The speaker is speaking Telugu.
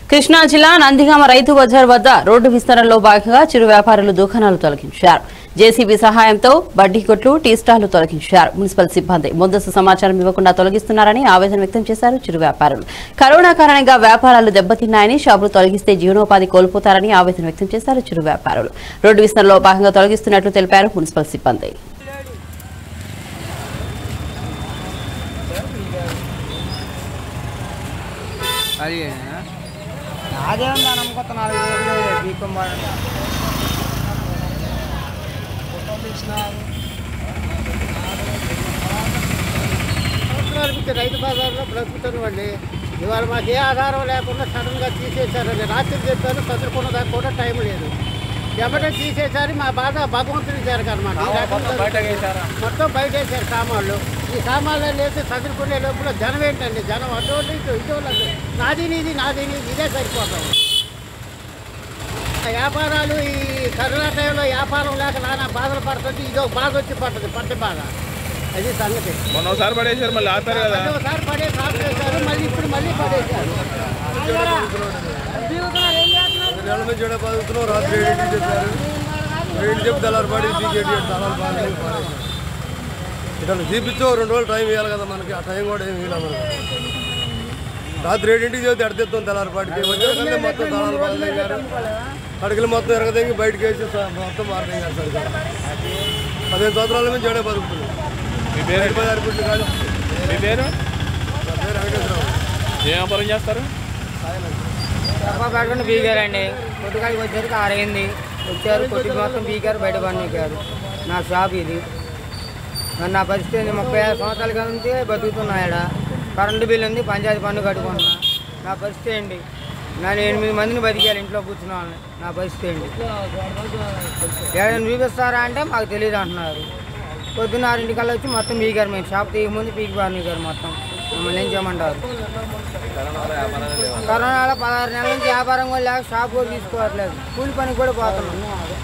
కృష్ణా జిల్లా నందిగామ రైతు బజార్ వద్ద రోడ్డు విస్తరణలో భాగంగా చిరు వ్యాపారులు దుకాణాలు తొలగించారు జేసీబీ సహాయంతో బడ్డీ కొట్లు టీ స్టాళ్లు తొలగించారు మున్సిపల్ సిబ్బంది ముందస్తు సమాచారం ఇవ్వకుండా తొలగిస్తున్నారని ఆవేదన వ్యక్తం చేశారు చిరు వ్యాపారులు కరోనా కారణంగా వ్యాపారాలు దెబ్బతిన్నాయని షాపులు తొలగిస్తే జీవనోపాధి కోల్పోతారని ఆవేదన వ్యక్తం చేశారు చిరు వ్యాపారులు రోడ్డు విస్తరణలో భాగంగా తొలగిస్తున్నట్లు తెలిపారు మున్సిపల్ సిబ్బంది అది అదే ఉందా నమ్మకొత్త నాలుగు రోజులు బీకం సంవత్సరాలకి రైతు బజార్లో బ్రతుకుతున్నామండి ఇవాళ మాకు ఏ ఆధారం లేకుండా సడన్గా తీసేశారండి రాత్రి చెప్పారు చదువుకున్న దాకా కూడా టైం లేదు ఎమ్మటే తీసేసారి మా బాధ భగవంతుని జరగనమాట మొత్తం బయట వేసారు సామాన్లు ఈ సామాన్లు లేసి చదువుకునే లోపల జనం ఏంటండి జనం అటువంటి ఇటు ఇటువంటి నాది నీది నాది నీది ఇదే సరిపోతాం వ్యాపారాలు ఈ కరోనా టైంలో వ్యాపారం లేక నానా బాధలు పడుతుంది ఇదో బాధ వచ్చి పడుతుంది పట్టి బాధ అది సంగతి మొన్న ఒకసారి పడేసారు మళ్ళీ ఆపారు కదా ఒకసారి పడేసి ఆపేశారు మళ్ళీ ఇప్పుడు మళ్ళీ పడేశారు నెల నుంచి ఏడా బతుకుతున్నాం రాత్రి ఏడింటికి చెప్పారు ఏడింటి చెప్పి తెల్లారి పడి టీకేటి తలాలు బాగా ఇక్కడ చూపించో రెండు రోజులు టైం ఇవ్వాలి కదా మనకి ఆ టైం కూడా ఏమి ఇవ్వాలి మనకి రాత్రి ఏడింటికి చెబితే ఎడతెత్తాం తెల్లారిపాటికి వచ్చేసరికి మొత్తం తలాలు బాగా గారు అడిగిలు మొత్తం ఎరగదెంగి బయటకు వేసి స- మొత్తం మారడం గారు సరిగ్గా పదిహేను సంవత్సరాల నుంచి ఏడే బతుకుతున్నాం మీ పేరు బయట బజార్ పుట్టి కాదు మీ పేరు నా పేరు వెంకటేశ్వరరావు ఏం వ్యాపారం చేస్తారు డబ్బా పెట్టుకుని బీగారండి కొట్టుకాడికి వచ్చేసరికి ఆరైంది వచ్చారు కొట్టుకు మొత్తం బీగారు బయట పడినారు నా షాప్ ఇది మరి నా పరిస్థితి ఏంది? ముప్పై ఐదు సంవత్సరాల కింద నుంచి బతుకుతున్నాయడ కరెంటు బిల్లు ఉంది పంచాయతీ పన్ను కట్టుకుంటున్నా నా పరిస్థితి ఏంటి నేను ఎనిమిది మందిని బతికేయాలి ఇంట్లో కూర్చున్నాను నా పరిస్థితి ఏంటి ఏదైనా చూపిస్తారా అంటే మాకు తెలియదు అంటున్నారు పొద్దున్న ఆరింటికల్లా వచ్చి మొత్తం పీకారు మేము షాప్ తీయకముందు పీకి పారినారు మొత్తం మమ్మల్ని ఏం చేయమంటారు కరోనాలో పదహారు నెలల నుంచి వ్యాపారం కూడా లేక షాప్ కూడా తీసుకోవట్లేదు కూలి పనికి కూడా పోతున్నాం